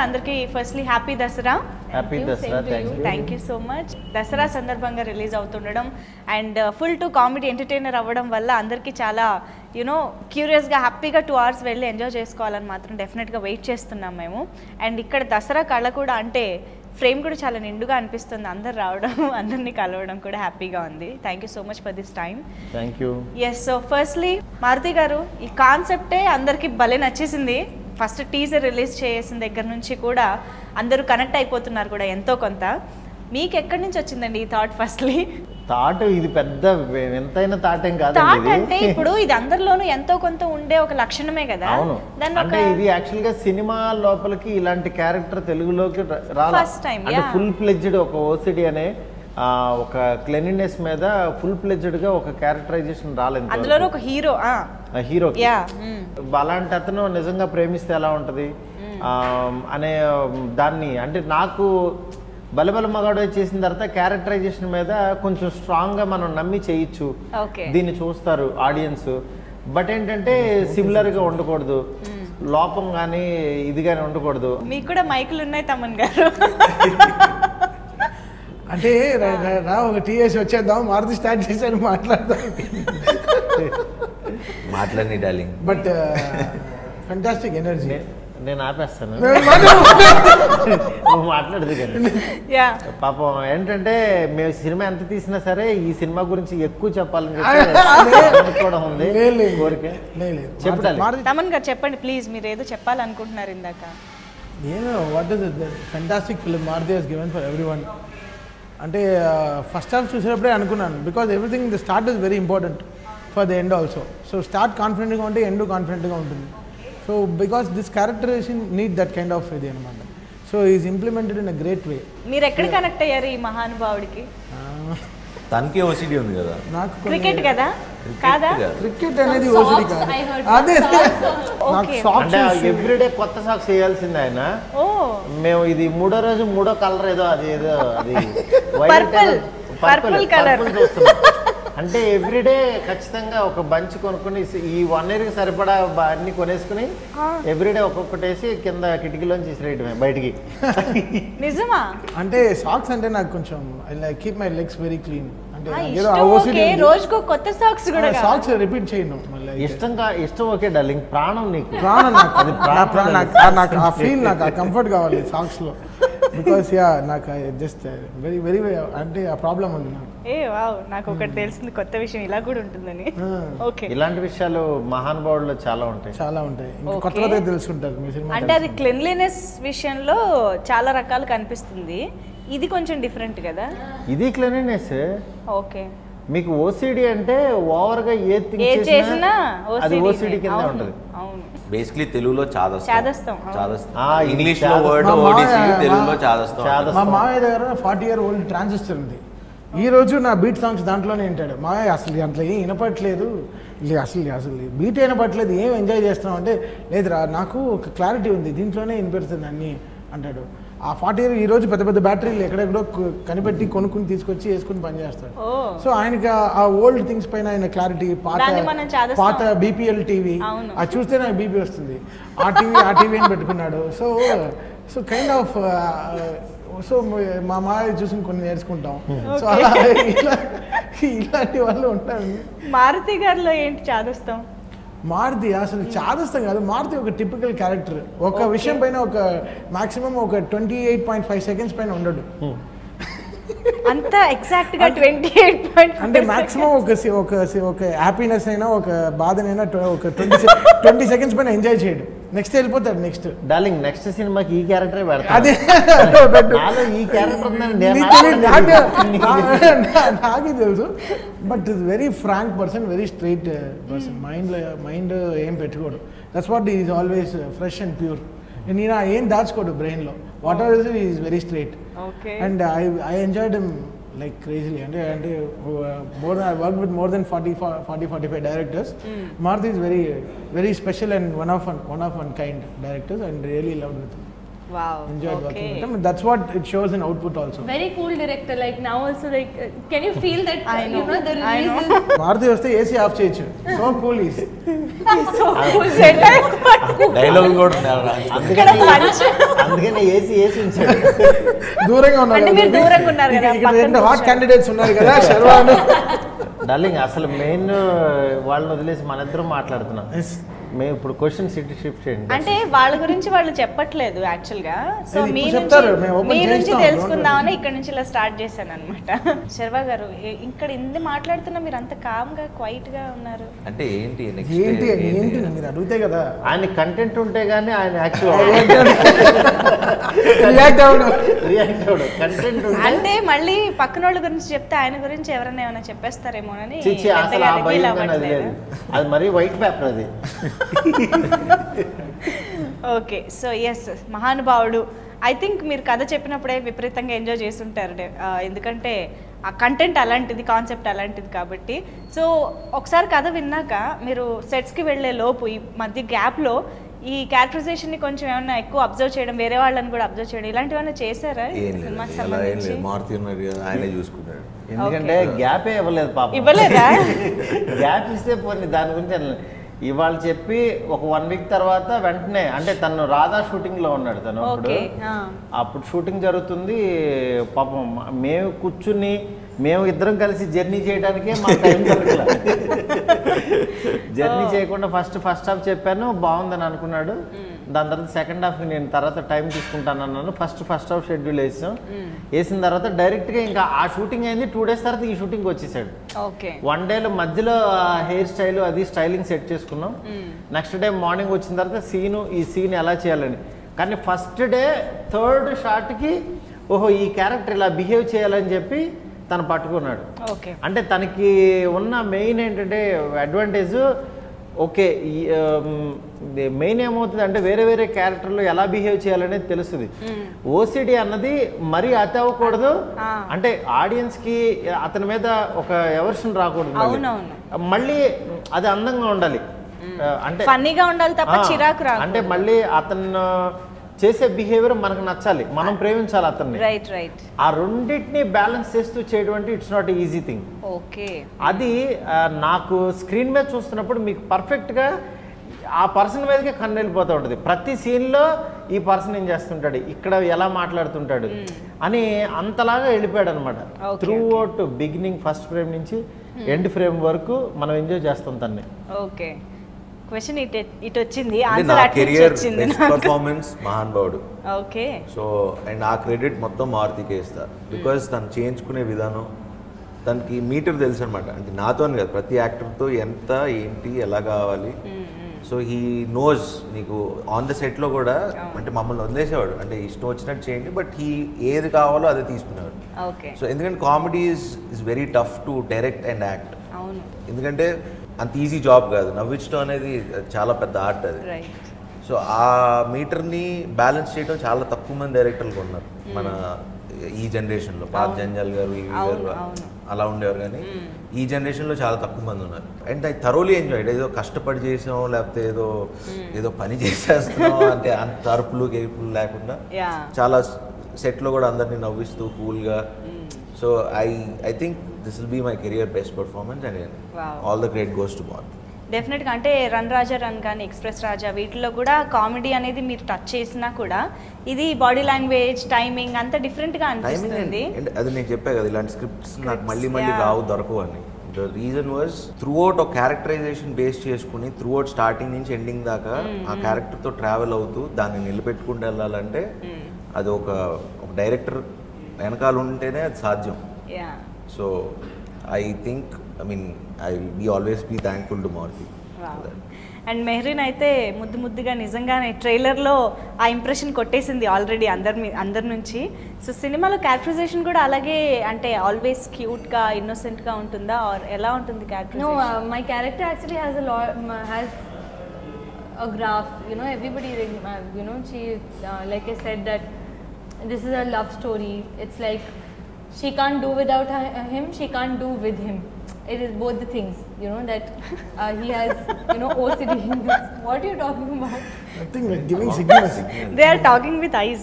అందరికీ firstly happy Dasara happy Dasara thank you thank you so much Dasara సందర్భంగా release అవుతుండడం and full to comedy entertainer అవ్వడం వల్ల అందరికీ చాలా యూనో క్యూరియస్గా హ్యాపీగా టూ అవర్స్ వెళ్ళి ఎంజాయ్ చేసుకోవాలని మాత్రం డెఫినెట్గా వెయిట్ చేస్తున్నాం మేము అండ్ ఇక్కడ దసరా కళ కూడా అంటే ఫ్రేమ్ కూడా చాలా నిండుగా అనిపిస్తుంది అందరు రావడం అందరినీ కలవడం కూడా హ్యాపీగా ఉంది thank you so much for this time thank you yes so firstly Maruthi garu ఈ కాన్సెప్టే అందరికీ భలే నచ్చేసింది ఫస్ట్ టీజర్ రిలీజ్ చేసిన దగ్గర నుంచి కూడా అందరూ కనెక్ట్ అయిపోతున్నారు కూడా ఎంతో కొంత మీకు ఎక్కడి నుంచి వచ్చిందండి ఈ థాట్ ఫస్ట్లీ థాట్ ఇది పెద్ద ఎంతైన థాట్ ఏం కాదండి థాట్ అంటే ఇది ఇప్పుడు ఇది అందరిలోనూ ఎంతో కొంత ఉండే ఒక లక్షణమే కదా అవును దాన్ని అంటే ఒక ఇది యాక్చువల్ గా సినిమా లోపలికి ఇలాంటి క్యారెక్టర్ తెలుగులోకి ర- రాలా First time, అంటే yeah. ఫుల్ ప్లెడ్జ్డ్ ఒక ఓసిడి అనే ఆ, ఒక క్లెనినెస్ మీద ఫుల్ ప్లెడ్జ్డ్ గా ఒక క్యారెక్టరైజేషన్ రాలేదు అందులోనూ ఒక హీరో హీరో యా అలాంటి అతను నిజంగా ప్రేమిస్తే ఎలా ఉంటది ఆ, అనే దాన్ని అంటే నాకు బలబల మగాడు చేసిన తర్వాత క్యారెక్టరైజేషన్ మీద కొంచెం స్ట్రాంగ్ గా మనం నమ్మి చేయొచ్చు ఓకే దీన్ని చూస్తారు ఆడియన్స్ బట్ ఏంటంటే సిమిలర్ గా ఉండకూడదు లోపం కానీ ఇది కానీ ఉండకూడదు మీకు కూడా మైకులు ఉన్నాయి తమన్ గారు అంటే రా- రా- రా ఒక టీఎస్ వచ్చేద్దాం మారుతి స్టార్ట్ చేశాను మాట్లాడదాం మాట్లాడి డార్లింగ్ బట్ ఫెంటాస్టిక్ ఎనర్జీ నే- నేను ఆపేస్తాను నువ్వు మాట్లాడదు కానీ యా పాపం ఏంటంటే మేము సినిమా ఎంత తీసినా సరే ఈ సినిమా గురించి ఎక్కువ చెప్పాలని చెప్పి కూడా ఉంది కోరిక చెప్పు darling. మారుతి తమన్ గారు చెప్పండి ప్లీజ్ మీరు ఏదో చెప్పాలనుకుంటున్నారు ఇందాక నేను what is fantastic film Maruthi he's given for everyone అంటే ఫస్ట్ హాఫ్ చూసేటప్పుడే అనుకున్నాను because everything the start is very important for the end also so start కాన్ఫిడెంట్గా ఉంటే ఎండ్ కాన్ఫిడెంట్గా ఉంటుంది so because this characterization need that kind of ఇది అనమాట so is implemented in a great way మీరు ఎక్కడ కనెక్ట్ అయ్యారు ఈ మహానుభావుడికి తనకే ఓసిడి ఉంది కదా నాకు క్రికెట్ కదా కాదా కాదు. క్రికెట్ అనేది ఓసిడి కాదు అదే నాకు Okay. సాక్స్ అంటే ఎవ్రీడే కొత్త సాక్స్ వేయాల్సింది ఆయన ఓ మేము ఇది మూడో రోజు మూడో కలర్ ఏదో అది ఏదో అది Purple. Purple colour. అంటే ఎవ్రీడే ఖచ్చితంగా ఒక బంచ్ కొనుక్కుని ఈ వన్ ఇయర్ కి సరిపడా బ- అన్ని కొనేసుకుని ఎవ్రీడే ఒక్కొక్కటి వేసి కింద కిటికీలోంచి ఇసిరేయటమే బయటికి నిజమా అంటే సాక్స్ అంటే నాకు కొంచెం I like keep my legs very clean అంటే ఆ, నాకు ఏదో ఇష్టం OCD ఓకే ఉంది. రోజుకో కొత్త సాక్స్ కూడా కాదు. సాక్స్ రిపీట్ చేయను మళ్ళీ ఇష్టం కా ఇష్టం ఓకే డార్లింగ్ ప్రాణం నీకు ప్రాణం నాకు అది నా ప్రాణం ప్రా- నాకు ఆ- నాకు ఆ ఫీల్ నాకు ఆ కంఫర్ట్ కావాలి సాక్స్ లో బికాస్ యా నాకు జస్ట్ వెరీ వెరీ అంటే ఆ ప్రాబ్లం ఉంది నాకు ఏ వావ్ నాకు ఒకటి తెలిసింది కొత్త విషయం ఇలా కూడా ఉంటుందని ఓకే ఇలాంటి విషయాలు మహానుభావుల్లో చాలా ఉంటాయి చాలా ఉంటాయి ఇంకా Okay. కొత్త కొత్తగా తెలుసుకుంటారు మీ సినిమా అంటే అది క్లెన్లీనెస్ విషయంలో చాలా రకాలు కనిపిస్తుంది ఇది కొంచెం డిఫరెంట్ కదా ఇది క్లీనినెస్ ఓకే మీకు ఓసిడి అంటే ఓవర్ గా ఏ థింగ్ ఏ చేసినా చేసినా అది OCD ఓసిడి నే. కింద అవును, ఉంటది అవును బేసిక్లీ తెలుగులో చాదస్తం చాదస్తం, అవును. చాదస్తం ఆ, ఇది ఇంగ్లీష్ లో చాదస్తం. వర్డ్ మా ఓడిసి మామయ్య- తెలుగులో మా- చాదస్తం చాదస్తం. మా మామయ్య దగ్గర ఫార్టీ ఇయర్ ఓల్డ్ ట్రాన్సిస్టర్ ఉంది ఈ రోజు నా బీట్ సాంగ్స్ దాంట్లోనే వింటాడు మామయ్య అసలు దాంట్లో ఏం వినపట్లేదు లే- అసలు అసలు బీట్ వినపట్లేదు ఏం ఎంజాయ్ చేస్తున్నావు అంటే లేదురా నాకు ఒక క్లారిటీ ఉంది దీంట్లోనే వినిపెడుతుంది అన్ని అంటాడు ఆ ఫార్టీ ఇయర్ ఈ రోజు పెద్ద పెద్ద బ్యాటరీలు ఎక్కడెక్కడో కొ- కనిపెట్టి కొనుక్కుని తీసుకొచ్చి వేసుకుని పనిచేస్తాడు ఓ సో ఆయనకి ఆ- ఆ ఓల్డ్ థింగ్స్ పైన ఆయన క్లారిటీ పాత దాన్ని మనం చాదస్తాం. పాత బీపీఎల్ టీవీ అవును. అది చూస్తే నాకు బీపీ వస్తుంది ఆ టీవీ ఆ టీవీ అని పెట్టుకున్నాడు so so kind of so మా మాయ చూసి కొన్ని నేర్చుకుంటాం సో అలా ఇలా ఇలాంటి వాళ్ళు ఉంటారు మారుతి గారిలో ఏంటి చాదస్తాం మారుతి అసలు చాదస్తం కాదు మారుతి ఒక టిపికల్ క్యారెక్టర్ ఒక విషయం పైన ఒక మాక్సిమం ఒక twenty eight point five seconds పైన ఉండడు అంత ఎగ్జాక్ట్ గా ట్వంటీ ఎయిట్ పాయింట్ అంటే మాక్సిమం ఒక సి- ఒక సి- ఒక హ్యాపీనెస్ అయినా ఒక బాధనైనా ట్వ- ఒక ట్వంటీ ట్వంటీ సెకండ్స్ పైన ఎంజాయ్ చేయడు నెక్స్ట్ వెళ్ళిపోతాడు నెక్స్ట్ డార్లింగ్ నెక్స్ట్ సినిమాకి ఈ క్యారెక్టరే అదే పెడతాను నాలో ఈ క్యారెక్టర్ ఉందని నేను నీకు తెలీదు, నాకు- నీకు నా- నా- నాకే తెలుసు but is very frank person very straight person mind mind ఏం పెట్టుకోడు that's what is always fresh and pure నేను ఏం దాచుకోడు బ్రెయిన్లో whatever is is very straight okay and I I enjoyed him like crazily అంటే అంటే more I work with more than forty forty forty five directors Maruthi is very very special and one of one one of one kind directors and really love with wow enjoy okay working with them that's what it shows in అవుట్పుట్ also Very cool director. Like now also, like, uh, can you feel that? I uh, know. You know the I release know. is Maruthi వస్తే AC off చేయొచ్చు so cool is so cool. Dialogue కూడా ఉన్నారు. ఇక్కడ punch. అందుకని AC AC ఉంచాడు దూరంగా ఉన్నారు అంటే మీరు దూరంగా ఉన్నారు కదా, ఇక్కడ పక్కన రెండు హాట్ కూర్చోండి. క్యాండిడేట్స్ ఉన్నారు కదా శర్వాను డార్లింగ్ అసలు మెయిన్ వాళ్ళని వదిలేసి మన ఇద్దరం మాట్లాడుతున్నాం మేము ఇప్పుడు క్వశ్చన్ సిటీ షిఫ్ట్ చేయండి అంటే వాళ్ళ గురించి వాళ్ళు చెప్పట్లేదు యాక్చువల్ గా సో ఇది మీ ఇప్పుడు నుంచి చెప్తారు, మేము open మీ నుంచి చేయిస్తాం, తెలుసుకుందామని ఇక్కడ నుంచి ఇలా స్టార్ట్ చేశాను అనమాట శర్వా గారు ఇ- ఇక్కడ ఇంది మాట్లాడుతున్నా మీరు అంత కామ్ గా క్వైట్ గా ఉన్నారు అంటే ఏంటి నెక్స్ట్ ఏంటి ఏంటి మీరు అడిగితే కదా ఆయన కంటెంట్ ఉంటే గానీ ఆయన యాక్చువల్ రియాక్ట్ అవ్వడం రియాక్ట్ అవడు కంటెంట్ ఉంటే అంటే మళ్ళీ పక్కన వాళ్ళ గురించి చెప్తే ఆయన గురించి ఎవరైనా ఏమైనా చెప్పేస్తారేమోనని చిచ్చి అసలు పెద్దగా ఆ reveal భయం కానీ అది అవ్వట్లేదు. లేదు అది మరీ వైట్ పేపర్ అది okay so yes Mahanubhavudu I think మీరు కథ చెప్పినప్పుడే విపరీతంగా ఎంజాయ్ చేస్తుంటారు డే- ఆ, ఎందుకంటే ఆ కంటెంట్ అలాంటిది కాన్సెప్ట్ అలాంటిది కాబట్టి సో ఒకసారి కథ విన్నాక మీరు సెట్స్కి వెళ్ళే లోపు ఈ మధ్య గ్యాప్లో ఈ క్యారెక్టరైజేషన్ని కొంచెం ఏమన్నా ఎక్కువ అబ్జర్వ్ చేయడం వేరే వాళ్ళని కూడా అబ్జర్వ్ చేయడం ఇలాంటివన్నీ చేశారా ఏం లేదు సినిమాకి అలా ఏం సంబంధించి లేదు మారుతి ఉన్నారు కదా ఆయనే చూసుకున్నాడు ఎందుకంటే గ్యాపే ఇవ్వలేదు పాపం ఇవ్వలేదా గ్యాప్ ఇస్తే పోనీ దాని గురించి అనలేదు. ఇవాళ చెప్పి ఒక వన్ వీక్ తర్వాత వెంటనే అంటే తను రాధా షూటింగ్ లో ఉన్నాడు తను అప్పుడు ఓకే ఆ. అప్పుడు షూటింగ్ జరుగుతుంది పాపం మేము కూర్చుని మేము ఇద్దరం కలిసి జర్నీ చేయడానికే మా టైం దొరకలే జర్నీ చేయకుండా ఫస్ట్ ఫస్ట్ హాఫ్ చెప్పాను బాగుందని అనుకున్నాడు దాని తర్వాత సెకండ్ హాఫ్ నేను తర్వాత టైం తీసుకుంటాను అన్నాను ఫస్ట్ ఫస్ట్ హాఫ్ షెడ్యూల్ వేసాం వేసిన తర్వాత డైరెక్ట్గా ఇంకా ఆ షూటింగ్ అయింది టూ డేస్ తర్వాత ఈ షూటింగ్ వచ్చేసాడు ఓకే వన్ డేలో మధ్యలో హెయిర్ స్టైల్ అది స్టైలింగ్ సెట్ చేసుకున్నాం నెక్స్ట్ డే మార్నింగ్ వచ్చిన తర్వాత సీను ఈ సీన్ ఎలా చేయాలని కానీ ఫస్ట్ డే థర్డ్ షాట్కి ఓహో ఈ క్యారెక్టర్ ఇలా బిహేవ్ చేయాలని చెప్పి తను పట్టుకున్నాడు ఓకే అంటే తనకి ఉన్న మెయిన్ ఏంటంటే అడ్వాంటేజ్ ఓకే మెయిన్ ఏమవుతుంది అంటే వేరే వేరే క్యారెక్టర్లు ఎలా బిహేవ్ చేయాలనేది తెలుస్తుంది ఓసిడి అన్నది మరీ అతి అవ్వకూడదు ఆ. అంటే ఆడియన్స్ కి అతని మీద ఒక ఎవర్షన్ రాకూడదు మళ్ళీ. అవునవును. మళ్ళీ అది అందంగా ఉండాలి ఆ, అంటే ఫన్నీగా ఉండాలి తప్ప ఆ, చిరాకు రా అంటే మళ్ళీ అతను చేసే బిహేవియర్ మనకు నచ్చాలి మనం ప్రేమించాలి అతన్ని రైట్ రైట్ ఆ రెండింటిని బ్యాలెన్స్ చేస్తూ చేయడం అంటే it's not easy thing okay అది ఆ, నాకు స్క్రీన్ మీద చూస్తున్నప్పుడు మీకు పర్ఫెక్ట్గా ఆ పర్సన్ మీదకే కన్ను వెళ్ళిపోతూ ఉంటుంది ప్రతి సీన్లో ఈ పర్సన్ ఏం చేస్తుంటాడు ఇక్కడ ఎలా మాట్లాడుతుంటాడు అని అంతలాగా వెళ్ళిపోయాడు అనమాట Okay, throughout beginning first frame నుంచి ఎండ్ ఫ్రేమ్ వరకు మనం ఎంజాయ్ చేస్తాం తన్ని ఓకే క్వశ్చన్ ఇటు ఇటు వచ్చింది అంటే నా ఆన్సర్ అటు నుంచి కెరియర్ వచ్చింది best performance Mahanubhavudu okay so and ఆ క్రెడిట్ మొత్తం మారుతికే ఇస్తా బికాజ్ తను చేయించుకునే విధానం తనకి మీటర్ తెలుసు అనమాట అంటే నాతో అని కాదు ప్రతి యాక్టర్తో ఎంత ఏంటి ఎలా కావాలి సో హీ నోస్ నీకు ఆన్ ద సెట్లో కూడా అంటే మమ్మల్ని వదిలేసేవాడు అంటే ఇష్టం వచ్చినట్టు చేయండి బట్ హీ ఏది కావాలో అదే తీసుకునేవాడు ఓకే సో ఎందుకంటే comedy is is very tough to direct and act అవును ఎందుకంటే అంత ఈజీ జాబ్ కాదు నవ్వించడం అనేది చాలా పెద్ద ఆర్ట్ అది రైట్ సో ఆ మీటర్ని బ్యాలెన్స్ చేయడం చాలా తక్కువ మంది డైరెక్టర్లు ఉన్నారు మన ఈ జనరేషన్లో పాత జంజాల్ గారు ఈవి అవును, గారు అవును. అలా ఉండేవారు కానీ ఈ జనరేషన్లో చాలా తక్కువ మంది ఉన్నారు అండ్ ఐ థరోలీ ఎంజాయ్డ్ ఏదో కష్టపడి చేసాం లేకపోతే ఏదో ఏదో పని చేసేస్తున్నాం అంటే అంత అరుపులు గెలుపులు లేకుండా యా చాలా సెట్లో కూడా అందరినీ నవ్విస్తూ కూల్గా so I I think this will be my career best performance and Wow. All the great goes to బాల్ డెఫినెట్గా అంటే రన్ రాజా రన్ కానీ ఎక్స్ప్రెస్ రాజా వీటిలో కూడా కామెడీ అనేది మీరు టచ్ చేసినా కూడా ఇది బాడీ లాంగ్వేజ్ టైమింగ్ అంత డిఫరెంట్గా టైమింగ్ అనిపిస్తుంది అండ్ అది నేను చెప్పా కదా ఇలాంటి స్క్రిప్ట్స్ నాకు Scripts, మళ్ళీ మళ్ళీ yeah. రావు దొరకవు అని the reason was throughout ఒక క్యారెక్టరైజేషన్ బేస్ చేసుకుని త్రూ అవుట్ స్టార్టింగ్ నుంచి ఎండింగ్ దాకా ఆ క్యారెక్టర్తో ట్రావెల్ అవుతూ దాన్ని నిలబెట్టుకుంటూ వెళ్ళాలంటే అది ఒక ఒక డైరెక్టర్ వెనకాల ఉంటేనే అది సాధ్యం yeah so I think I mean I will be always be thankful to Maruthi and Mehreen అయితే ముద్దు ముద్దుగా నిజంగానే ట్రైలర్లో ఆ ఇంప్రెషన్ కొట్టేసింది ఆల్రెడీ అందరి మీ- అందరి నుంచి సో సినిమాలో క్యారెక్టరైజేషన్ కూడా అలాగే అంటే ఆల్వేస్ క్యూట్గా ఇన్నోసెంట్గా ఉంటుందా ఆర్ ఎలా ఉంటుంది No, characterization uh, my character actually has a lot, um, has a graph. You know, everybody, uh, you know, she, uh, like I said, that this is a love story. It's like she can't do without her, him, she can't do with him. it is both the things. You know that uh, he has you know OCD. in this. What are you talking about? Nothing like giving signals they are talking with eyes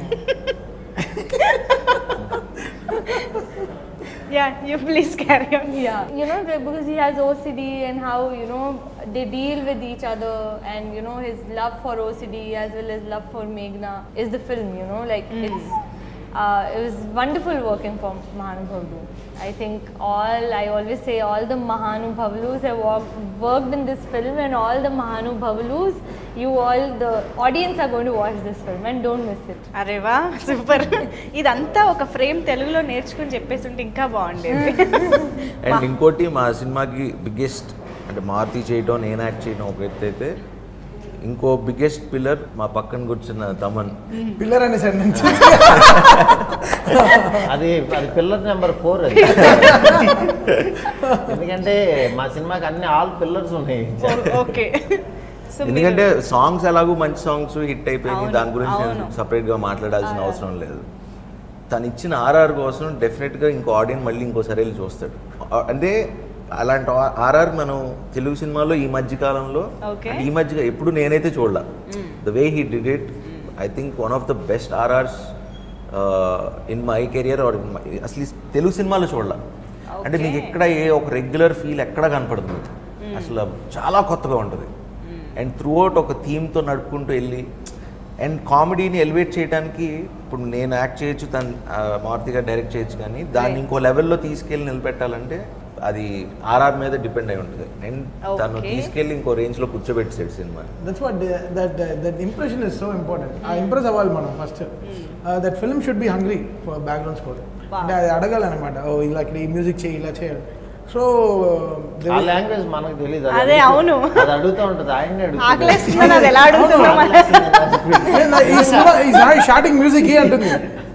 yeah you please carry on Yeah, you know that because he has OCD and how you know they deal with each other and you know his love for OCD as well as love for Meghna is the film. You know, like it's uh, it was wonderful working for Mahanubhavlu. I think all I always say all the Mahanubhavlus have walked, worked in this film and all the Mahanubhavlus you all the audience are going to watch this film and don't miss it. అరే వా super ఇదంతా ఒక frame తెలుగులో నేర్చుకుని చెప్పేసి ఉంటే ఇంకా బాగుండేది అండ్ ఇంకోటి మా సినిమాకి బిగ్గెస్ట్ అంటే మారుతి చేయడం నేను యాక్ట్ చేయడం ఒక ఎత్తు అయితే ఇంకో బిగ్గెస్ట్ పిల్లర్ మా పక్కన కూర్చున్న తమన్ పిల్లర్ అనే సార్ నుంచి అది అది పిల్లర్ నెంబర్ ఫోర్ అది ఎందుకంటే మా సినిమాకి అన్ని ఆల్ పిల్లర్స్ ఉన్నాయి ఓకే సో ఎందుకంటే సాంగ్స్ ఎలాగో మంచి సాంగ్స్ హిట్ అయిపోయింది అవును, దాని గురించి నేను అవును. సపరేట్గా మాట్లాడాల్సిన అవసరం లేదు తను ఇచ్చిన ఆర్ఆర్ కోసం డెఫినెట్గా ఇంకో ఆడియన్స్ మళ్ళీ ఇంకోసారి వెళ్ళి చూస్తాడు ఆ- అంటే అలాంటి ఆర్ఆర్ మనం తెలుగు సినిమాలో ఈ మధ్య కాలంలో Okay. అంటే ఈ మధ్య ఎప్పుడు నేనైతే చూడలా the way he did it I think one of the best RRs in my career or అసలు ఈ తెలుగు సినిమాలో చూడలా అంటే మీకు ఎక్కడ ఏ ఒక రెగ్యులర్ ఫీల్ ఎక్కడ కనపడుతుంది అసలు చాలా కొత్తగా ఉంటుంది అండ్ త్రూ అవుట్ ఒక థీమ్తో నడుపుకుంటూ వెళ్ళి అండ్ కామెడీని ఎలివేట్ చేయడానికి ఇప్పుడు నేను యాక్ట్ చేయొచ్చు తను ఆ, మారుతి గారు డైరెక్ట్ చేయొచ్చు కానీ దాన్ని ఇంకో లెవెల్లో తీసుకెళ్ళి నిలబెట్టాలంటే అది ఆర్ఆర్ మీద డిపెండ్ అయి ఉంటుంది అండ్ తను Okay. తీసుకెళ్ళి ఇంకో రేంజ్లో కూర్చోబెట్టాడు సినిమా that's what that that impression is so important ఆ ఇంప్రెస్ అవ్వాలి మనం first that film should be hungry for background score అంటే అది అడగాలన్నమాట ఓ ఇలా ఇక్కడ ఈ మ్యూజిక్ చేయి ఇలా చేయాలి సో ఆ లాంగ్వేజ్ మనకు తెలియదు అది అదే, అడుగుతూ- అవును. అది అడుగుతూ ఉంటుంది ఆయన్ని ఆకలేస్తుందని అది ఎలా అడుగుతున్నాం ఈ సినిమా ఈ షార్టింగ్ మ్యూజిక్ ఏ అంటుంది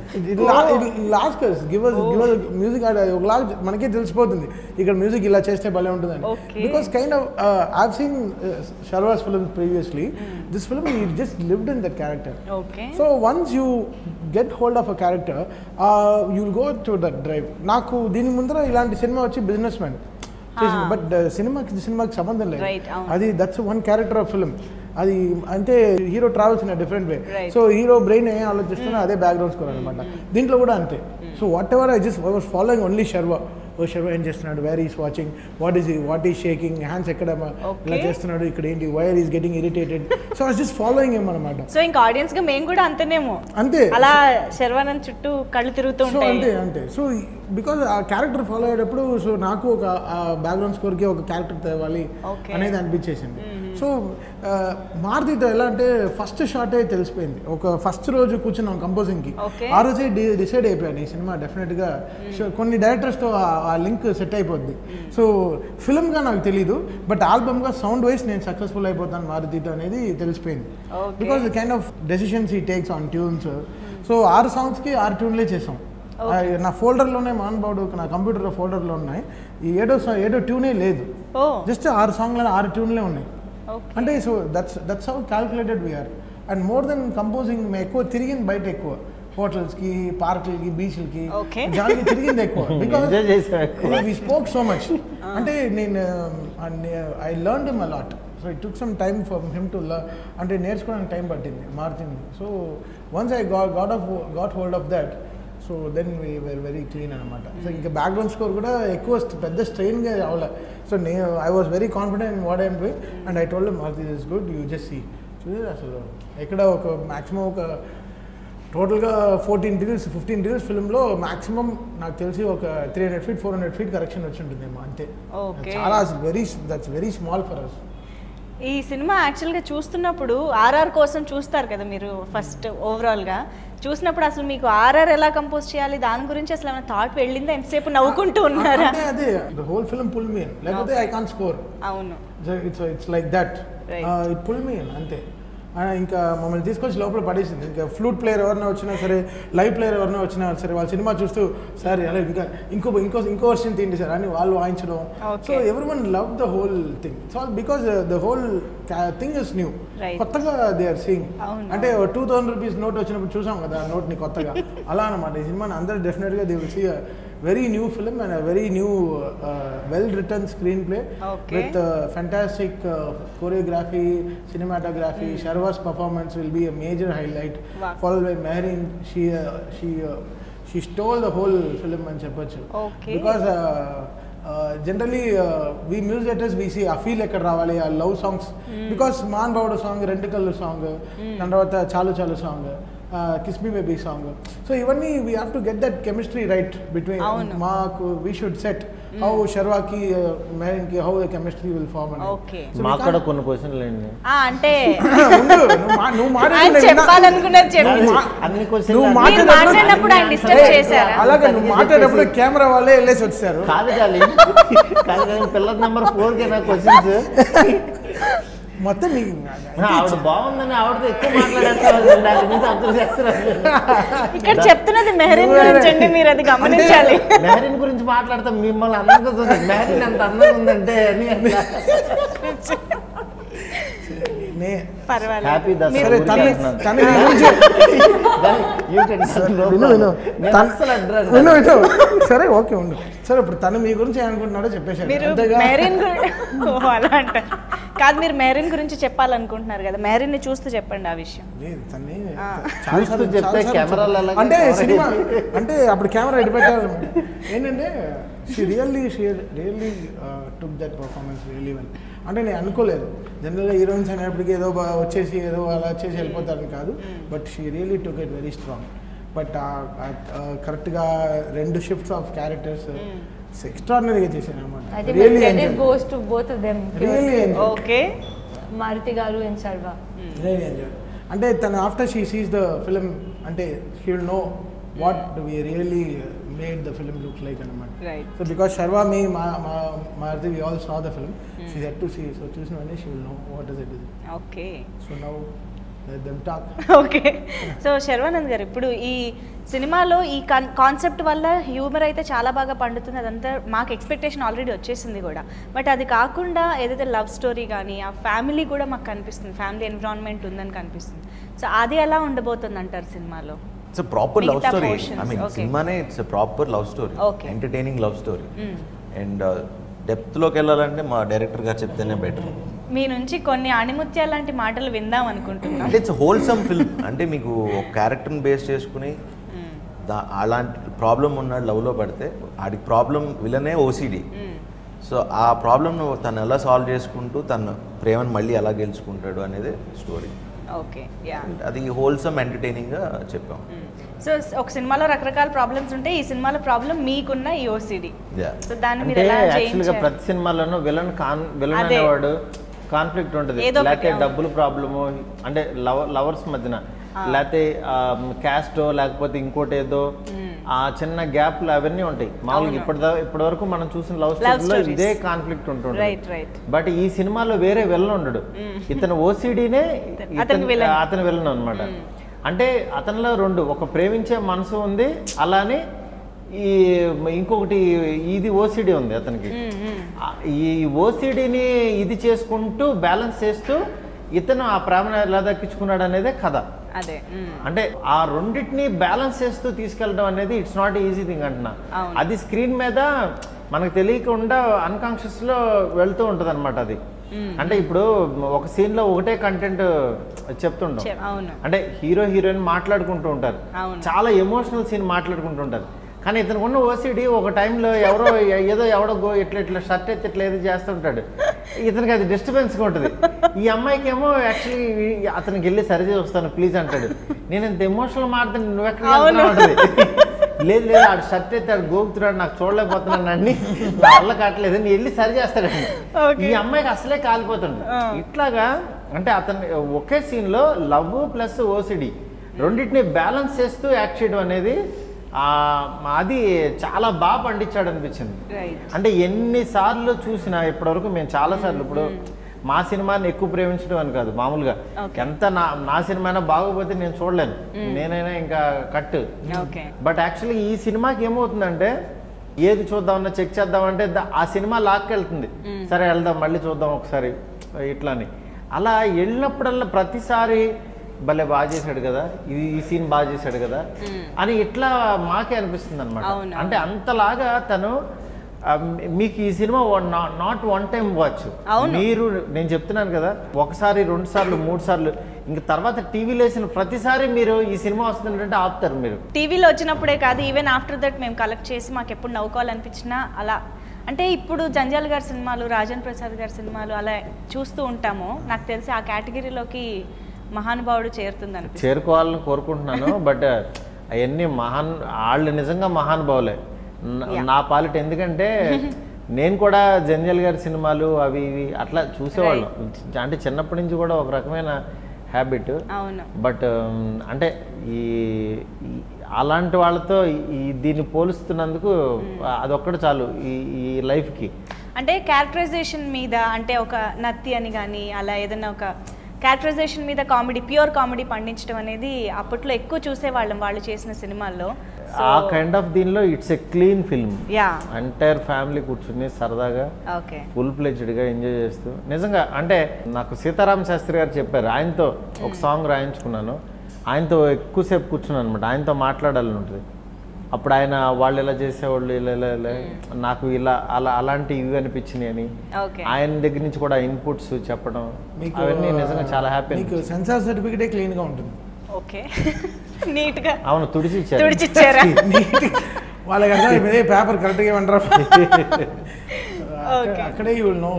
last give us give us music ఒక లాస్ట్ మనకే తెలిసిపోతుంది ఇక్కడ మ్యూజిక్ ఇలా చేస్తే భలే ఉంటుందని Okay. Because kind of I've seen Sharwa's film previously this film he just lived in that character okay so once you get hold of a character you'll go to that drive నాకు దీని ముందర ఇలాంటి cinema వచ్చి business man but సినిమాకి సినిమాకి సంబంధం లేదు Right, అవును. అది that's one character of film అది అంటే hero travels in different way Right. So hero brain ఏం ఆలోచిస్తున్నా అదే బ్యాక్గ్రౌండ్ స్కోర్ అనమాట దీంట్లో కూడా అంతే so whatever I just was following only Sharwa ఓ శర్వా ఏం చేస్తున్నాడు where is watching what is what is shaking hands ఎక్కడ మ- ఇలా Okay. చేస్తున్నాడు ఇక్కడ ఏంటి why is getting irritated so I just following ఏం అనమాట సో ఇంకా ఆడియన్స్ గా మేము కూడా అంతేనేమో అంతే అలా శర్వానంద్ చుట్టూ కళ్ళు తిరుగుతూ సో అంతే ఉంటాయి అంతే సో బికాజ్ ఆ క్యారెక్టర్ ఫాలో అయ్యేటప్పుడు సో నాకు ఒక బ్యాక్గ్రౌండ్ స్కోర్కి ఒక క్యారెక్టర్ తేవాలి Okay. అనేది అనిపించేసింది సో మారుతితో ఎలా అంటే ఫస్ట్ షాటే తెలిసిపోయింది ఒక ఫస్ట్ రోజు కూర్చున్నాం కంపోజింగ్కి Okay. ఆ రోజే డి డిసైడ్ అయిపోయాను ఈ సినిమా డెఫినెట్గా సో కొన్ని డైరెక్టర్స్తో ఆ లింక్ సెట్ అయిపోద్ది సో ఫిల్మ్గా నాకు తెలియదు బట్ ఆల్బమ్గా సౌండ్ వైజ్ నేను సక్సెస్ఫుల్ అయిపోతాను మారుతితో అనేది తెలిసిపోయింది Okay. Because kind of decisions he takes on tunes so ఆరు సాంగ్స్కి ఆరు ట్యూన్లే చేసాం ఆ, నా ఫోల్డర్లోనే మాన్బాడు నా కంప్యూటర్లో ఫోల్డర్లో ఉన్నాయి ఈ ఏడో సా- ఏడో ట్యూనే లేదు ఓ జస్ట్ ఆరు సాంగ్లలో ఆరు ట్యూన్లే ఉన్నాయి ఓకే అంటే so that's that's how calculated we're and more then composing మేము ఎక్కువ తిరిగింది బయట ఎక్కువ హోటల్స్కి పార్కులకి బీచ్లకి Okay. జాలికి తిరిగింది ఎక్కువ బికాస్ ఎంజాయ్ చేసాం ఎక్కువ వి స్పోక్ సో మచ్ అంటే నేను I learn him a lot so it took some time for him to learn అంటే నేర్చుకోవడానికి టైం పట్టింది మారుతుంది సో వన్స్ ఐ గా got of got hold of that so then we వెర్ వెరీ క్లీన్ అనమాట so ఇంకా బ్యాక్గ్రౌండ్ స్కోర్ కూడా ఎక్కువ st- పెద్ద స్ట్రెయిన్గా అవ్వలే సో నేను I was very confident in what I'm doing and I told Maruthi is good you just see చూసి అసలు ఎక్కడ ఒక మ్యాక్సిమం ఒక టోటల్గా ఫోర్టీన్ డిగ్రీస్ ఫిఫ్టీన్ డిగ్రీస్ ఫిల్మ్లో మాక్సిమం నాకు తెలిసి ఒక three hundred feet four hundred feet correction వచ్చి ఉంటుందేమో అంతే Okay. చాలా very that's very small for us ఈ సినిమా యాక్చువల్గా చూస్తున్నప్పుడు ఆర్ఆర్ కోసం చూస్తారు కదా మీరు ఫస్ట్ ఓవరాల్గా చూసినప్పుడు అసలు మీకు ఆర్ఆర్ ఎలా కంపోజ్ చేయాలి దాని గురించి అసలు ఏమైనా థాట్ వెళ్ళిందా ఎంతసేపు నవ్వుకుంటూ ఉన్నారా అంటే అదే the whole film pull me లేకపోతే ఐ కాన్ స్కోర్ అవును it's it's like that Right. It pull me అంతే ఆ, ఇంకా మమ్మల్ని తీసుకొచ్చి లోపల పడేసింది ఇంకా ఫ్లూట్ ప్లేయర్ ఎవరైనా వచ్చినా సరే లైవ్ ప్లేయర్ ఎవరైనా వచ్చినా సరే వాళ్ళ సినిమా చూస్తూ సార్ అలా ఇంకా ఇంకో ఇంకో ఇంకో వర్షన్ తిండి సార్ అని వాళ్ళు వాయించడం Okay. సో ఎవరి one love the whole thing it's all because the whole thing is new Right. కొత్తగా దే ఆర్ సీయింగ్ అవును. అంటే టూ థౌసండ్ రూపీస్ నోట్ వచ్చినప్పుడు చూసాం కదా ఆ నోట్ని కొత్తగా అలా అనమాట ఈ సినిమాని అందరూ డెఫినెట్గా they will see very new film and very new well written screenplay Okay. With fantastic choreography cinematography Sharwa's performance will be a major highlight Wow. Followed by Mehreen she she she stole the whole film అని చెప్పొచ్చు Okay. Because generally we music directors we see ఆ feel ఎక్కడ రావాలి ఆ love songs because మాన్ బావుడు song రెండు కళ్ళు సాంగ్ దాని తర్వాత చాలు చాలు song kiss me baby song so ఇవన్నీ we have to get that chemistry right between అవును. మాకు వీ షుడ్ సెట్ హౌ శర్వాకి మెహరీన్కి how the chemistry will form అని Okay. So we మాకు can't- కూడా కొన్ని క్వశ్చన్లు అండి ఆ, అంటే ఉండు, నువ్వు మా- నువ్వు ఆయన మాట్లాడుతున్నా- చెప్పాలనుకున్నది చెప్పి నువ్వు మా- అన్ని నువ్వు క్వశ్చన్లు మాట్లాడినప్పుడు- మాట్లాడినప్పుడు ఆయన disturb ఏ, చేశారా? అలాగే నువ్వు మాట్లాడేటప్పుడు కెమెరా వాళ్ళే వెళ్ళేసి వచ్చారు కాదు కాదు కాదు కాదు పిల్లల నెంబర్ ఫోర్ కి నా క్వశ్చన్స్ మొత్తం నీకు ఆవిడ బాగుందని ఆవిడతో ఎక్కువ మాట్లాడేస్తారు దాని గురించి అబ్జర్వ్ చేస్తారు ఇక్కడ చెప్తున్నది మెహరీన్ నువ్వే. గురించి అండి మీరు అది గమనించాలి మెహరీన్ గురించి మాట్లాడతాం మిమ్మల్ని అందంగా చూస్తుంది మెహరీన్ ఎంత అందంగా ఉందంటే అని అట్లా. నే పర్వాలేదు హ్యాపీ దసరా సరే ఊరికి తను వెళ్తున్నాను. తను నీ గురించి దాని- you can say no విను విను problem. నేను తను- అస్సలు అడ్రస్ విను విను సరే ఓకే ఉండు సరే ఇప్పుడు తను మీ గురించి ఏమనుకుంటున్నాడో చెప్పేశాడు మీరు అంతేగా మెహరీన్ గురి- ఓ, అలా అంటారు కాదు మీరు మెహరీన్ గురించి చెప్పాలనుకుంటున్నారు కదా మెహరీన్ ని చూస్తూ చెప్పండి ఆ విషయం లేదు, తన్ని ఆ. చాలా చూస్తూ సార్లు- చెప్తే చాలా సార్లు కెమెరాలు చెప్పాను. అలాగే అంటే కవర్ సినిమా అయ్యి. అంటే అప్పుడు కెమెరా ఎటు పెట్టాలి ఏంటంటే she really she really took that performance really well అంటే నేను అనుకోలేదు జనరల్గా హీరోయిన్స్ అనేప్పటికీ ఏదో బా- వచ్చేసి ఏదో అలా వచ్చేసి వెళ్ళిపోతారని కాదు but she really took it very strong but కరెక్ట్గా రెండు షిఫ్ట్స్ ఆఫ్ క్యారెక్టర్స్ ఎక్స్ట్రాడినరీగా చేశాను I అనమాట think really the credit goes to both of them. Really enjoy okay Maruti Garu and Sarva. Really enjoy అంటే తను after she sees the film అంటే she will know what we really made the film look like అనమాట right so because Sharwa me మా మా Maruthi we all saw the film she had to see so చూసిన వెంటనే she will know what is it is okay so now them talk okay so Sharwanand garu ఇప్పుడు ఈ సినిమాలో ఈ concept వల్ల హ్యూమర్ అయితే చాలా బాగా పండుతుంది అదంతా మాకు ఎక్స్పెక్టేషన్ ఆల్రెడీ వచ్చేసింది కూడా బట్ అది కాకుండా ఏదైతే లవ్ స్టోరీ కానీ ఆ ఫ్యామిలీ కూడా మాకు కనిపిస్తుంది ఫ్యామిలీ ఎన్విరాన్మెంట్ ఉందని కనిపిస్తుంది సో అది ఎలా ఉండబోతుంది అంటారు సినిమాలో ఇట్స్ ప్రాపర్ లవ్ మిగతా story portions, I mean okay. సినిమానే it's proper love story Okay. Entertaining love story and డెప్త్లోకి వెళ్ళాలంటే మా డైరెక్టర్ గారు చెప్తేనే బెటర్ మీ నుంచి కొన్ని ఆణిముత్యాల లాంటి మాటలు విందాం అనుకుంటున్నాం అంటే ఇట్స్ హోల్సమ్ ఫిల్మ్ అంటే మీకు ఒక క్యారెక్టర్ని బేస్ చేసుకుని దా అలాంటి ప్రాబ్లం ఉన్నాడు లవ్లో పడితే ఆడి ప్రాబ్లం విలనే ఓసిడి సో ఆ ప్రాబ్లమ్ను తను ఎలా సాల్వ్ చేసుకుంటూ తన ప్రేమను మళ్ళీ ఎలా గెలుచుకుంటాడు అనేది స్టోరీ ఓకే యా అది హోల్సమ్ ఎంటర్టైనింగ్గా చెప్పాం సో ఒక సినిమాలో రకరకాల ప్రాబ్లమ్స్ ఉంటాయి ఈ సినిమాలో ప్రాబ్లం మీకున్న ఈ ఓసిడి యా సో దాన్ని మీరు అంటే ఎలా యాక్చువల్ గా జయించారు ప్రతి సినిమాలోనూ విలన్ కాన్ విలన్ అదే. అనేవాడు కాన్ఫ్లిక్ట్ ఉంటుంది ఏదో ఒకటి, లేకపోతే అవును. డబ్బుల ప్రాబ్లము అంటే లవ లవర్స్ మధ్యన లేకపోతే క్యాస్టో లేకపోతే ఇంకోటి ఏదో ఆ చిన్న గ్యాప్లు అవన్నీ ఉంటాయి మామూలుగా అవును. ఇప్పటి ఇప్పటి వరకు మనం చూసిన లవ్ Love స్టోరీలో stories. ఇదే కాన్ఫ్లిక్ట్ ఉంటుంది రైట్ రైట్ బట్ ఈ సినిమాలో వేరే విలన్ ఉండడు ఇతను ఓసిడీనే అతను villain. అతని విలన్ అనమాట అంటే అతనిలో రెండు ఒక ప్రేమించే మనసు ఉంది అలానే ఈ ఇంకొకటి ఇది ఓసిడి ఉంది అతనికి ఆ, ఈ ఓసిడిని ఇది చేసుకుంటూ బ్యాలెన్స్ చేస్తూ ఇతను ఆ ప్రేమను ఎలా దక్కించుకున్నాడు అనేదే కథ అదే మ్మ్. అంటే ఆ రెండింటిని బ్యాలెన్స్ చేస్తూ తీసుకెళ్ళడం అనేది ఇట్స్ నాట్ ఈజీ థింగ్ అంటున్నా అవును. అది స్క్రీన్ మీద మనకు తెలియకుండా అన్కాన్షియస్ లో వెళ్తూ ఉంటది అనమాట అది అంటే ఇప్పుడు ఒక సీన్ లో ఒకటే కంటెంట్ చెప్తుంటాం చెప్- అవును అంటే హీరో హీరోయిన్ మాట్లాడుకుంటూ ఉంటారు అవును. చాలా ఎమోషనల్ సీన్ మాట్లాడుకుంటూ ఉంటారు కానీ ఇతనికి ఉన్న ఓసిడి ఒక టైంలో ఎవరో ఎ- ఏదో ఎవడో గో ఇట్లా ఇట్లా షర్ట్ ఎత్తి ఇట్లా ఏదో చేస్తుంటాడు ఇతనికి అది డిస్టర్బెన్స్గా ఉంటుంది ఈ అమ్మాయికి ఏమో యాక్చువల్లీ అతనికి వెళ్ళి సరి వస్తాను ప్లీజ్ అంటాడు నేను ఇంత ఎమోషనల్ మాట్లాడి నువ్వు ఎక్కడ అవును. ఉంటుంది లేదు లేదు ఆడు షర్ట్ ఎత్తి ఆడు గోగుతున్నాడు నాకు చూడలేకపోతున్నాను అన్ని నా వల్ల కావట్లేదు నేను వెళ్ళి సరి చేస్తాడండి Okay. ఈ అమ్మాయికి అసలే కాలిపోతుంది ఆ. ఇట్లాగా అంటే అతని ఒకే సీన్ లో లవ్ ప్లస్ ఓసిడి రెండింటిని బ్యాలెన్స్ చేస్తూ యాక్ట్ చేయడం అనేది ఆ, అది చాలా బాగా పండించాడు అనిపించింది రైట్ అంటే ఎన్నిసార్లు చూసినా ఇప్పటివరకు మేము చాలా సార్లు ఇప్పుడు మా సినిమాని ఎక్కువ ప్రేమించడం అని కాదు మామూలుగా Okay. ఎంత నా నా సినిమా అయినా బాగోపోతే నేను చూడలేను నేనైనా ఇంకా కట్ ఓకే బట్ యాక్చువల్లీ ఈ సినిమాకి ఏమవుతుందంటే ఏది చూద్దామన్నా చెక్ చేద్దామంటే ద- ఆ సినిమా లాక్కెళ్తుంది సరే వెళ్దాం మళ్ళీ చూద్దాం ఒకసారి ఇట్లా అని అలా వెళ్ళినప్పుడల్లా ప్రతిసారి భలే బాగా చేశాడు కదా ఇది ఈ సీన్ బాగా చేశాడు కదా అని ఇట్లా మాకే అనిపిస్తుంది అనమాట అవును, అంటే అంతలాగా తను ఆ, మీకు ఈ cinema not one time watch అవును. మీరు నేను చెప్తున్నాను కదా ఒకసారి రెండు సార్లు మూడు సార్లు ఇంక తర్వాత టీవీలో వేసిన ప్రతిసారి మీరు ఈ సినిమా వస్తుందంటే ఆపుతారు మీరు టీవీలో వచ్చినప్పుడే కాదు ఈవెన్ ఆఫ్టర్ దట్ మేము కలెక్ట్ చేసి మాకు ఎప్పుడు నవ్వుకోవాలనిపించినా అలా అంటే ఇప్పుడు జంజాల్ గారి సినిమాలు రాజన్ ప్రసాద్ గారి సినిమాలు అలా చూస్తూ ఉంటాము నాకు తెలిసి ఆ కేటగిరీలోకి మహానుభావుడు చేరుతుంది అనిపిస్తుంది చేరుకోవాలని కోరుకుంటున్నాను బట్ అవన్నీ మహాన్ వాళ్ళు నిజంగా మహానుభావులే న- నా పాలిట ఎందుకంటే నేను కూడా జంజల్ గారి సినిమాలు అవి ఇవి అట్లా చూసేవాళ్ళం అంటే చిన్నప్పటి నుంచి కూడా ఒక రకమైన హ్యాబిట్ అవును బట్ అంటే ఈ ఈ- అలాంటి వాళ్ళతో ఈ- ఈ దీన్ని పోలుస్తున్నందుకు అదొక్కటి చాలు ఈ ఈ లైఫ్కి అంటే క్యారెక్టరైజేషన్ మీద అంటే ఒక నత్తి అని కానీ అలా ఏదైనా ఒక క్యారెక్టరైజేషన్ మీద కామెడీ ప్యూర్ కామెడీ పండించడం అనేది అప్పట్లో ఎక్కువ చూసేవాళ్ళం వాళ్ళు చేసిన సినిమాల్లో ఆ కైండ్ ఆఫ్ దీనిలో it's a clean film yeah entire family కూర్చుని సరదాగా ఓకే ఫుల్ గా ఎంజాయ్ చేస్తూ నిజంగా అంటే నాకు సీతారామ శాస్త్రి గారు చెప్పారు ఆయనతో ఒక సాంగ్ రాయించుకున్నాను ఆయనతో ఎక్కువసేపు కూర్చున్నాను అనమాట ఆయనతో మాట్లాడాలని ఉంటుంది అప్పుడు ఆయన వాళ్ళు ఇలా చేసేవాళ్ళు ఇలా ఇలా ఇలా నాకు ఇలా అలా అలాంటి ఇవి అనిపించినాయి అని ఓకే ఆయన దగ్గర నుంచి కూడా ఇన్పుట్స్ చెప్పడం మీకు అవన్నీ నిజంగా చాలా హ్యాపీ మీకు సెన్సార్ సర్టిఫికేటే క్లీన్గా ఉంటుంది ఓకే నీట్గా అవును తుడిచి ఇచ్చారు తుడిచిచ్చారా వాళ్ళకి అర్థం అయిపోయింది పేపర్ కరెక్ట్గా ఇవ్వంటారా Okay. అక్కడే you will know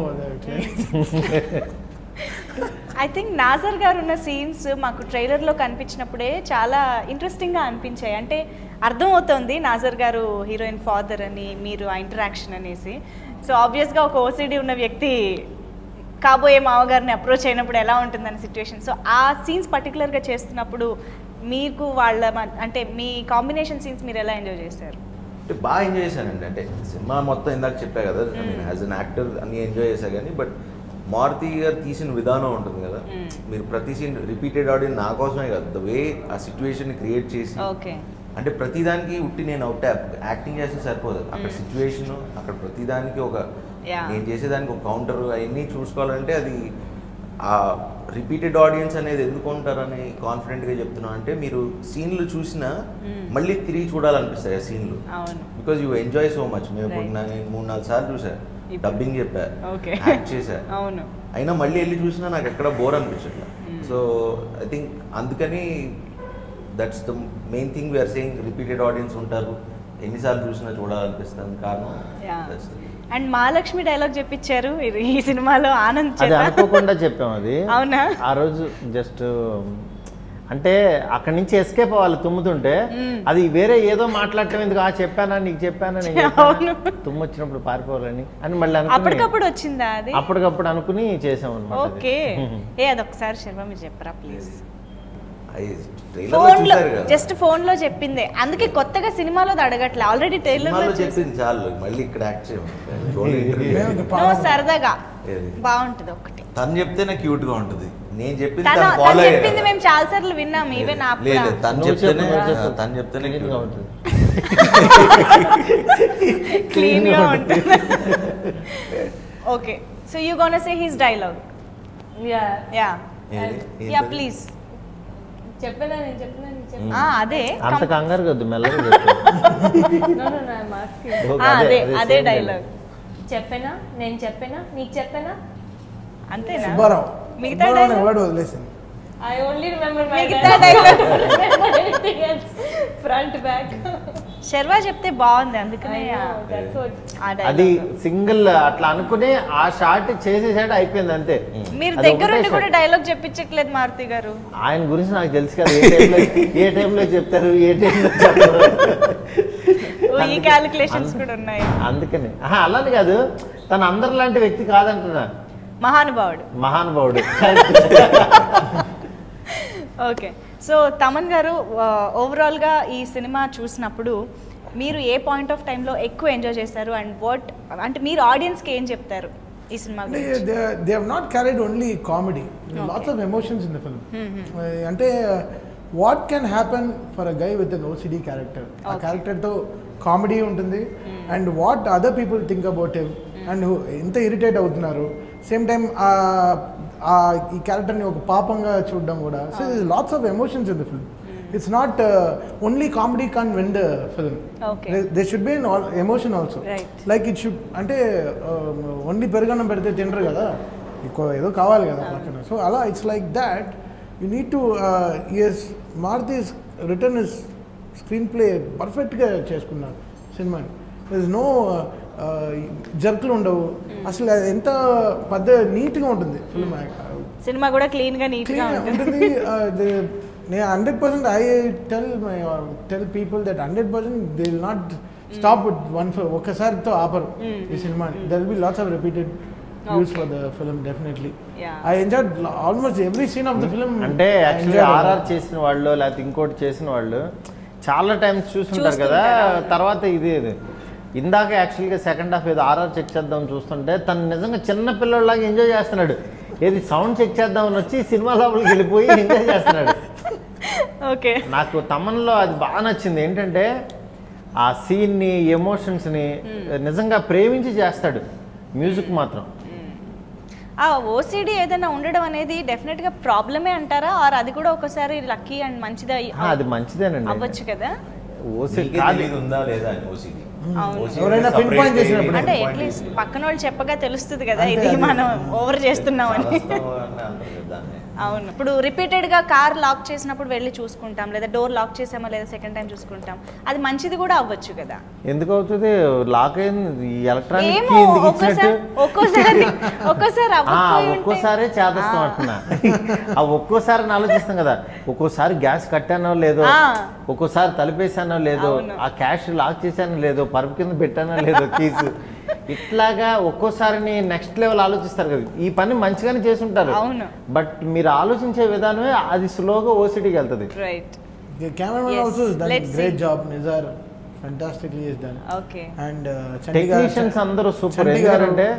I think Nassar garu ఉన్న సీన్స్ మాకు ట్రైలర్లో కనిపించినప్పుడే చాలా ఇంట్రెస్టింగ్గా అనిపించాయి అంటే అర్థమవుతోంది నాజర్ గారు హీరోయిన్ ఫాదర్ అని మీరు ఆ ఇంటరాక్షన్ అనేసి సో ఆబ్వియస్గా ఒక ఓసిడి ఉన్న వ్యక్తి కాబోయే మామగారిని అప్రోచ్ అయినప్పుడు ఎలా ఉంటుందనే సిచ్యువేషన్ సో ఆ సీన్స్ పర్టికులర్గా చేస్తున్నప్పుడు మీకు వాళ్ళ మ- అంటే మీ కాంబినేషన్ సీన్స్ మీరు ఎలా ఎంజాయ్ చేశారు అంటే బాగా ఎంజాయ్ చేశానండి అంటే సినిమా మొత్తం ఇందాక చెప్పా కదా నేను యాజ్ అన్ యాక్టర్ అన్ని ఎంజాయ్ చేశా కానీ బట్ మారుతి గారు తీసిన విధానం ఉంటుంది కదా మీరు ప్రతి సీన్ రిపీటెడ్ ఆడియన్ నా కోసమే కాదు ద వే ఆ సిచ్యువేషన్ క్రియేట్ చేసి ఓకే అంటే ప్రతిదానికి ఉట్టి నేను అవుట్ యాక్టింగ్ చేస్తే సరిపోదు అక్కడ సిచ్యువేషన్ అక్కడ ప్రతిదానికి ఒక Yeah. నేను చేసేదానికి ఒక కౌంటర్ అవన్నీ చూసుకోవాలంటే అది ఆ రిపీటెడ్ ఆడియన్స్ అనేది ఎందుకు ఉంటారని కాన్ఫిడెంట్గా చెప్తున్నా అంటే మీరు సీన్లు చూసినా మళ్ళీ తిరిగి చూడాలనిపిస్తాయి ఆ సీన్లు అవును because you enjoy so much మేము ఇప్పుడు Right. నా- నేను మూడు నాలుగు సార్లు చూసా ఇప్పుడు- డబ్బింగ్ చెప్పా Okay. యాక్ట్ చేశా అవును అయినా మళ్ళీ వెళ్ళి చూసినా నాకు ఎక్కడ బోర్ అనిపించట్లా సో ఐ థింక్ అందుకని that's the main thing we're saying repeated audience ఉంటారు ఎన్నిసార్లు చూసినా చూడాలనిపిస్తుంది కారణం Yeah. that's the- and Mahalakshmi dialogue చెప్పించారు ఈ- ఈ సినిమాలో ఆనంద్ అది చేత అనుకోకుండా చెప్పాం అది అవునా? ఆ రోజు జస్ట్ అంటే అక్కడి నుంచి ఎస్కేప్ అవ్వాలి తుమ్ముతుంటే అది వేరే ఏదో మాట్లాడటం ఎందుకు ఆ చెప్పానా నీకు చెప్పానా నేను అవును. చెప్పానా? తుమ్ము వచ్చినప్పుడు పారిపోవాలని అని మళ్ళీ అనుకుని అప్పటికప్పుడు వచ్చిందా అది అప్పటికప్పుడు అనుకుని చేసాం అనమాట ఓకే ఏ అదొకసారి శర్మ మీరు చెప్పరా ప్లీజ్ అది trailer లో ఫోన్ లో చూశారు కదా జస్ట్ ఫోన్ లో చెప్పింది అందుకే కొత్తగా సినిమాలో అది అడగట్లే ఆల్రెడీ ట్రైలర్ లో సినిమాలో చెప్పింది చాలు మళ్ళీ ఇక్కడ యాక్ట్ చేయమని నో, సరదాగా ఏది? బాగుంటది ఒకటి తను చెప్తేనే క్యూట్ గా ఉంటుంది నేను చెప్పింది తను తను తను ఫాలో చెప్పింది మేము చాలా సార్లు విన్నాం ఈవెన్ లేదు లేదు, తను నువ్వు చెప్తేనే చెప్పు, నువ్వు చెప్పు. తను చెప్తేనే Clean cute గా గా ఉంటుంది. క్లీన్ గా ఉంటుంది okay so you gonna say his dialogue Yeah. Yeah ఏది? యా ఏంటది? ప్లీజ్ చెప్పనా నేను చెప్పనా నేను చెప్పనా అదే అంత కంగారు కద్దు మెల్లగా చెప్పు no no no I'm asking okay, ఆ, అదే అదే same డైలాగ్ చెప్పనా నేను చెప్పనా నీకు చెప్పనా అంతేనా సుబ్బారావు మిగతా సుబ్బారావు అనే dialogue? వర్డ్ వదిలేసింది I only remember my మిగతా dialogue. dialogue. remember anything else front back Sharwa చెప్తే బాగుంది అందుకనే I know that's what ఆ అది dialogue. సింగిల్ అట్లా అనుకునే ఆ షాట్ చేసేసాడు అయిపోయింది అంతే మీరు అది దగ్గరుండి ఒకటే కూడా shot. డైలాగ్ చెప్పించట్లేదు మారుతి గారు ఆయన గురించి నాకు తెలుసు కదా ఏ టైంలో ఏ టైంలో చెప్తారు ఏ టైంలో చెప్పరు ఓ, ఈ అందుకే- క్యాలిక్యులేషన్స్ అందు- కూడా ఉన్నాయి అందుకని ఆహా, అలానే కాదు తను అందరి లాంటి వ్యక్తి కాదంటున్నా మహానుభావుడు మహానుభావుడు ఓకే సో తమన్ గారు ఓవరాల్గా ఈ సినిమా చూసినప్పుడు మీరు ఏ పాయింట్ ఆఫ్ టైంలో ఎక్కువ ఎంజాయ్ చేశారు అండ్ వాట్ అంటే మీరు ఆడియన్స్కి ఏం చెప్తారు ఈ సినిమా అంటే గురించి they they have not carried only comedy lots of emotions in the film అంటే what can happen for a guy with an OCD character ఆ Okay. క్యారెక్టర్తో కామెడీ ఉంటుంది and what other people think about him and ఎంత irritate అవుతున్నారు same time ఆ ఈ క్యారెక్టర్ని ఒక పాపంగా చూడడం కూడా so lots of emotions in the film it's not only comedy can win the film Okay. They should be emotion also Right. Like it should అంటే ఓన్లీ పెరుగన్నం పెడితే తినరు కదా ఎక్కువ ఏదో కావాలి కదా పక్కన సో అలా it's like that you need to yes Maruthi written is screenplay పర్ఫెక్ట్గా చేసుకున్నారు సినిమాని ఇస్ నో జర్కులు ఉండవు అసలు అది ఎంత పెద్ద నీట్గా ఉంటుంది ఫిల్మ్ సినిమా కూడా క్లీన్ గా నీట్ గా క్లీన్ ఉంటుంది ఉంటుంది uh, they- నేను hundred percent I tell my tell people that hundred percent they will not stop with one ఒక్కసారితో ఆపరు ఈ సినిమాని there be lots of repeated use for the film definitely Yeah. I enjoy almost every scene of the film అంటే actually RR చేసిన వాళ్ళు లేకపోతే ఇంకోటి చేసిన వాళ్ళు చాలా టైమ్స్ చూస్తుంటారు కదా తర్వాత ఇది ఇది ఇందాక యాక్చువల్గా సెకండ్ హాఫ్ ఏదో ఆర్ఆర్ చెక్ చేద్దాం చూస్తుంటే తను నిజంగా చిన్న పిల్లలాగా ఎంజాయ్ చేస్తున్నాడు ఏది సౌండ్ చెక్ చేద్దామని వచ్చి సినిమా లోపలికి వెళ్ళిపోయి ఎంజాయ్ చేస్తున్నాడు ఓకే నాకు తమన్లో అది బాగా నచ్చింది ఏంటంటే ఆ సీన్ని ఎమోషన్స్ని నిజంగా ప్రేమించి చేస్తాడు మ్యూజిక్ మాత్రం ఆ ఓసిడి ఏదైనా ఉండడం అనేది డెఫినెట్ గా ప్రాబ్లమే అంటారా ఆర్ అది కూడా ఒకసారి లక్కీ అండ్ మంచిది అయ్యి- ఆ, అది మంచిదేనండి అవ్వచ్చు కదా ఓసి నీకే కాదు తెలియదు ఉందా లేదా అని ఓసిడి అవును. ఎవరైనా pinpoint చేసినప్పుడు. అంటే అట్లీస్ట్ పక్కన వాళ్ళు చెప్పగా తెలుస్తుంది కదా ఇది మనం ఓవర్ చేస్తున్నామని అవును ఇప్పుడు రిపీటెడ్ గా కార్ లాక్ చేసినప్పుడు వెళ్ళి చూసుకుంటాం లేదా డోర్ లాక్ చేసామా లేదా సెకండ్ టైం చూసుకుంటాం అది మంచిది కూడా అవ్వచ్చు కదా ఎందుకు అవుతుంది లాక్ అయింది ఈ ఎలక్ట్రానిక్ ఏమో కీ ఎందుకు ఒక్కోసారి ఇచ్చినట్టు ఒక్కోసారి ఒక్కోసారి ఆ, అవ్వకపోయి ఉంటే- ఒక్కోసారే చేదస్తాం అంటున్నా ఆ ఒక్కోసారి ఆలోచిస్తాం కదా ఒక్కోసారి గ్యాస్ కట్టానో లేదో ఆ. ఒక్కోసారి తలిపేసానో లేదో అవును. ఆ క్యాష్ లాక్ చేశానో లేదో పరుపు కింద పెట్టానో లేదో కీస్ ఇట్లాగా ఒక్కోసారి నెక్స్ట్ లెవెల్ ఆలోచిస్తారు కదా ఈ పని మంచిగానే చేసి ఉంటారు అవును. బట్ మీరు ఆలోచించే విధానమే అది స్లోగా ఓసిటీకి వెళ్తుంది right cameraman Yes. Also Let's great see. Job Nizar fantastically is done okay and technicians అందరూ సూపర్ చంటి గారు- ఎందుకంటే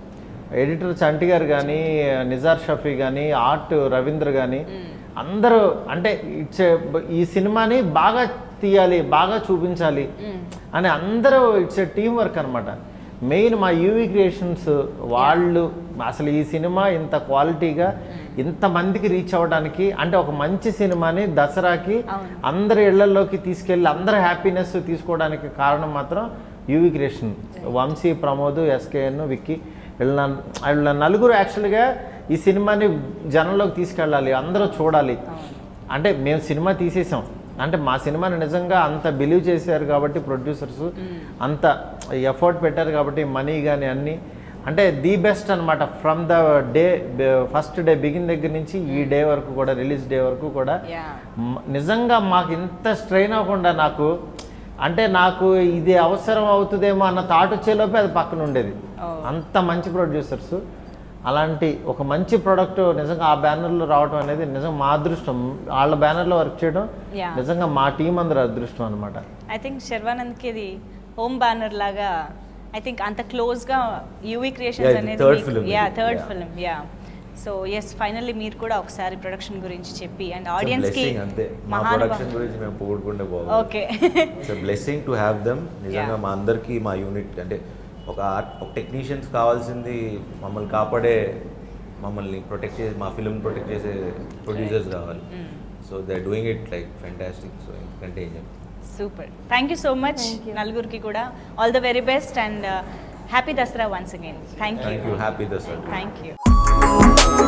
ఎడిటర్ చంటి గారు కానీ నిజార్ షఫీ కానీ ఆర్ట్ రవీంద్ర కానీ అందరూ అంటే ఇట్స్ ఈ సినిమాని బాగా తీయాలి బాగా చూపించాలి అని అందరూ ఇట్స్ ఎ టీం వర్క్ అనమాట మెయిన్ మా యూవీ క్రియేషన్స్ వాళ్ళు అసలు ఈ సినిమా ఇంత క్వాలిటీగా ఇంతమందికి రీచ్ అవ్వడానికి అంటే ఒక మంచి సినిమాని దసరాకి అవును. అందరి ఇళ్లలోకి తీసుకెళ్ళి అందరి హ్యాపీనెస్ తీసుకోవడానికి కారణం మాత్రం UV Creation Vamsi Pramod SKN Vicky వీళ్ళ వీళ్ళ నలుగురు యాక్చువల్గా ఈ సినిమాని జనంలోకి తీసుకెళ్ళాలి అందరూ చూడాలి అంటే మేము సినిమా తీసేసాం అంటే మా సినిమాని నిజంగా అంత బిలీవ్ చేశారు కాబట్టి ప్రొడ్యూసర్స్ అంత ఎఫర్ట్ పెట్టారు కాబట్టి మనీ కానీ అన్నీ అంటే ది బెస్ట్ అనమాట from the day first day begin దగ్గర నుంచి ఈ డే వరకు కూడా రిలీజ్ డే వరకు కూడా Yeah. మ- నిజంగా మాకు ఇంత స్ట్రెయిన్ అవ్వకుండా నాకు అంటే నాకు ఇది అవసరం అవుతుందేమో అన్న థాట్ వచ్చేలోపే అది పక్కన ఉండేది Oh. అంత మంచి ప్రొడ్యూసర్స్ అలాంటి ఒక మంచి ప్రోడక్ట్ నిజంగా ఆ బ్యానర్లో రావడం అనేది నిజంగా మా అదృష్టం వాళ్ళ బ్యానర్లో వర్క్ చేయడం Yeah. నిజంగా మా టీం అందరూ అదృష్టం అనమాట ఐ థింక్ శర్వానంద్కి ఇది హోమ్ బ్యానర్ లాగా ఐ థింక్ అంత క్లోజ్ గా యూవీ Yeah, క్రియేషన్స్ ఇది అనేది third film యా ఇది. Third Yeah. Film yeah so yes finally మీరు కూడా ఒకసారి ప్రొడక్షన్ గురించి చెప్పి అండ్ ఆడియన్స్ కి బ్లెస్సింగ్ అంతే మా ప్రొడక్షన్ గురించి మేము పోగొట్టుకుంటే బాగుంది okay it's blessing to have them నిజంగా Yeah. మా అందరికీ మా యూనిట్ అంటే ఒక art- ఒక టెక్నీషియన్స్ కావాల్సింది మమ్మల్ని కాపాడే మమ్మల్ని ప్రొటెక్ట్ చేసే మా ఫిల్మ్ ప్రొటెక్ట్ చేసే ప్రొడ్యూసర్స్ కావాలి so they doing it like fantastic so ఎందుకంటే ఏం చెప్తాం super thank you so much నలుగురికి కూడా all the very best and happy Dasara once again thank thank you you happy Dasara thank you